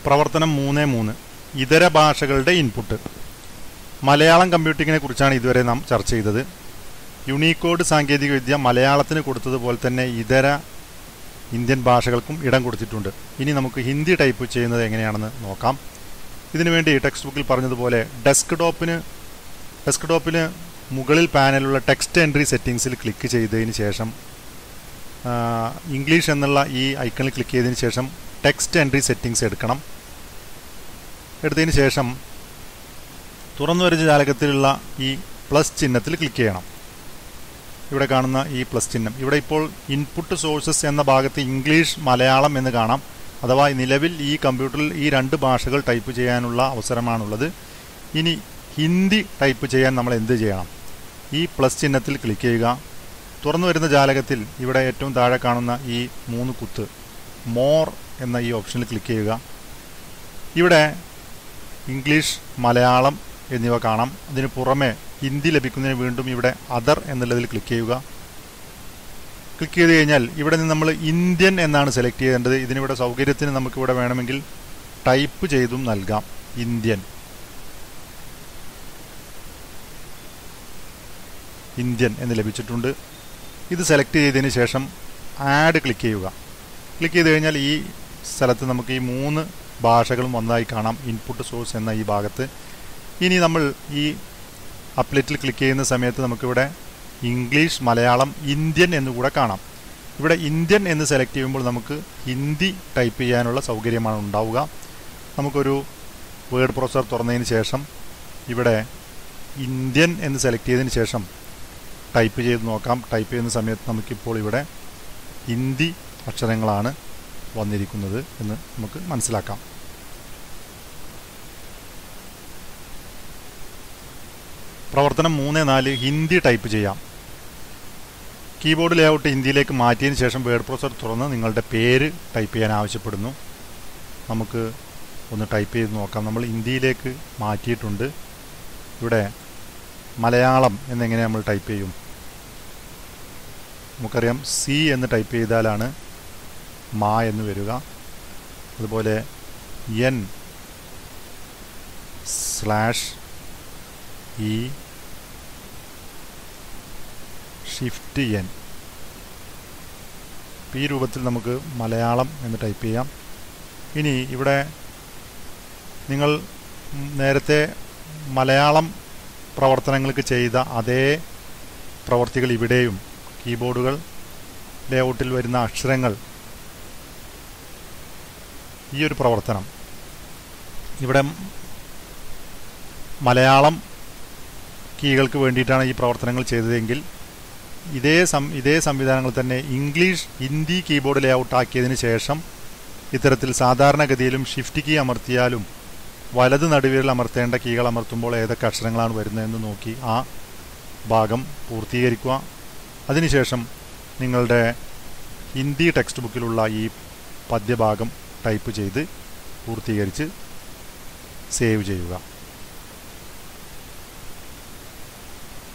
പ്രവർത്തനം മൂന്ന് മൂന്ന് ഇതര ഭാഷകളുടെ ഇൻപുട്ട് മലയാളം കമ്പ്യൂട്ടിങ്ങിനെ കുറിച്ചാണ് ഇതുവരെ നാം ചർച്ച ചെയ്തത് യുണീക്കോഡ് സാങ്കേതികവിദ്യ മലയാളത്തിന് കൊടുത്തതുപോലെ തന്നെ ഇതര ഇന്ത്യൻ ഭാഷകൾക്കും ഇടം കൊടുത്തിട്ടുണ്ട് ഇനി നമുക്ക് ഹിന്ദി ടൈപ്പ് ചെയ്യുന്നത് എങ്ങനെയാണെന്ന് നോക്കാം ഇതിനുവേണ്ടി ടെക്സ്റ്റ് ബുക്കിൽ പറഞ്ഞതുപോലെ ഡെസ്ക്ടോപ്പിന് ഡെസ്ക്ടോപ്പിന് മുകളിൽ പാനലുള്ള ടെക്സ്റ്റ് എൻട്രി സെറ്റിങ്സിൽ ക്ലിക്ക് ചെയ്തതിന് ശേഷം ആ, ഇംഗ്ലീഷ് എന്നുള്ള ഈ ഐക്കണിൽ ക്ലിക്ക് ചെയ്തതിന് ശേഷം ടെക്സ്റ്റ് എൻട്രി സെറ്റിങ്സ് എടുക്കണം എടുത്തതിന് ശേഷം തുറന്നു വരുന്ന ജാലകത്തിലുള്ള ഈ പ്ലസ് ചിഹ്നത്തിൽ ക്ലിക്ക് ചെയ്യണം ഇവിടെ കാണുന്ന ഈ പ്ലസ് ചിഹ്നം ഇവിടെ ഇപ്പോൾ ഇൻപുട്ട് സോഴ്സസ് എന്ന ഭാഗത്ത് ഇംഗ്ലീഷ് മലയാളം എന്ന് കാണാം അഥവാ നിലവിൽ ഈ കമ്പ്യൂട്ടറിൽ ഈ രണ്ട് ഭാഷകൾ ടൈപ്പ് ചെയ്യാനുള്ള അവസരമാണുള്ളത് ഇനി ഹിന്ദി ടൈപ്പ് ചെയ്യാൻ നമ്മൾ എന്ത് ചെയ്യണം ഈ പ്ലസ് ചിഹ്നത്തിൽ ക്ലിക്ക് ചെയ്യുക തുറന്നു വരുന്ന ജാലകത്തിൽ ഇവിടെ ഏറ്റവും താഴെ കാണുന്ന ഈ മൂന്ന് കുത്ത് മോർ എന്ന ഈ ഓപ്ഷനിൽ ക്ലിക്ക് ചെയ്യുക ഇവിടെ ഇംഗ്ലീഷ് മലയാളം എന്നിവ കാണാം അതിന് പുറമെ ഹിന്ദി ലഭിക്കുന്നതിന് വീണ്ടും ഇവിടെ അതർ എന്നുള്ളതിൽ ക്ലിക്ക് ചെയ്യുക ക്ലിക്ക് ചെയ്ത് കഴിഞ്ഞാൽ ഇവിടെ നിന്ന് നമ്മൾ ഇന്ത്യൻ എന്നാണ് സെലക്ട് ചെയ്യേണ്ടത് ഇതിനിവിടെ സൗകര്യത്തിന് നമുക്കിവിടെ വേണമെങ്കിൽ ടൈപ്പ് ചെയ്തും നൽകാം ഇന്ത്യൻ ഇന്ത്യൻ എന്ന് ലഭിച്ചിട്ടുണ്ട് ഇത് സെലക്ട് ചെയ്തതിന് ശേഷം ആഡ് ക്ലിക്ക് ചെയ്യുക ക്ലിക്ക് ചെയ്ത് കഴിഞ്ഞാൽ ഈ സ്ഥലത്ത് നമുക്ക് ഈ മൂന്ന് ഭാഷകളും ഒന്നായി കാണാം ഇൻപുട്ട് സോഴ്സ് എന്ന ഈ ഭാഗത്ത് ഇനി നമ്മൾ ഈ അപ്ലറ്റിൽ ക്ലിക്ക് ചെയ്യുന്ന സമയത്ത് നമുക്കിവിടെ ഇംഗ്ലീഷ് മലയാളം ഇന്ത്യൻ എന്നുകൂടെ കാണാം ഇവിടെ ഇന്ത്യൻ എന്ന് സെലക്ട് ചെയ്യുമ്പോൾ നമുക്ക് ഹിന്ദി ടൈപ്പ് ചെയ്യാനുള്ള സൗകര്യമാണ് ഉണ്ടാവുക നമുക്കൊരു വേർഡ് പ്രോസസർ തുറന്നതിന് ശേഷം ഇവിടെ ഇന്ത്യൻ എന്ന് സെലക്ട് ചെയ്തതിന് ശേഷം ടൈപ്പ് ചെയ്ത് നോക്കാം ടൈപ്പ് ചെയ്യുന്ന സമയത്ത് നമുക്കിപ്പോൾ ഇവിടെ ഹിന്ദി അക്ഷരങ്ങളാണ് വന്നിരിക്കുന്നത് എന്ന് നമുക്ക് മനസ്സിലാക്കാം പ്രവർത്തനം മൂന്ന് നാല് ഹിന്ദി ടൈപ്പ് ചെയ്യാം കീബോർഡ് ലേഔട്ട് ഹിന്ദിയിലേക്ക് മാറ്റിയതിന് ശേഷം വേർഡ് പ്രോസസർ തുറന്ന് നിങ്ങളുടെ പേര് ടൈപ്പ് ചെയ്യാൻ ആവശ്യപ്പെടുന്നു നമുക്ക് ഒന്ന് ടൈപ്പ് ചെയ്ത് നോക്കാം നമ്മൾ ഹിന്ദിയിലേക്ക് മാറ്റിയിട്ടുണ്ട് ഇവിടെ മലയാളം എന്നെങ്ങനെ നമ്മൾ ടൈപ്പ് ചെയ്യും നമുക്കറിയാം സി എന്ന് ടൈപ്പ് ചെയ്താലാണ് മാ എന്ന് വരിക അതുപോലെ N slash E shift N ഈ രൂപത്തിൽ നമുക്ക് മലയാളം എന്ന് ടൈപ്പ് ചെയ്യാം ഇനി ഇവിടെ നിങ്ങൾ ഉം, നേരത്തെ മലയാളം പ്രവർത്തനങ്ങൾക്ക് ചെയ്ത അതേ പ്രവർത്തികൾ ഇവിടെയും കീബോർഡുകൾ ലേഔട്ടിൽ വരുന്ന അക്ഷരങ്ങൾ ഈ ഒരു പ്രവർത്തനം ഇവിടെ മലയാളം കീകൾക്ക് വേണ്ടിയിട്ടാണ് ഈ പ്രവർത്തനങ്ങൾ ചെയ്തതെങ്കിൽ ഇതേ സം ഇതേ സംവിധാനങ്ങൾ തന്നെ ഇംഗ്ലീഷ് ഹിന്ദി കീബോർഡ് ലേഔട്ട് ആക്കിയതിന് ശേഷം ഇത്തരത്തിൽ സാധാരണഗതിയിലും ഷിഫ്റ്റ് കീ അമർത്തിയാലും വലത് നടുവിരൽ അമർത്തേണ്ട കീകൾ അമർത്തുമ്പോൾ ഏതൊക്കെ അക്ഷരങ്ങളാണ് വരുന്നതെന്ന് നോക്കി ആ ഭാഗം പൂർത്തീകരിക്കുക അതിനുശേഷം നിങ്ങളുടെ ഹിന്ദി ടെക്സ്റ്റ് ബുക്കിലുള്ള ഈ പദ്യഭാഗം ടൈപ്പ് ചെയ്ത് പൂർത്തീകരിച്ച് സേവ് ചെയ്യുക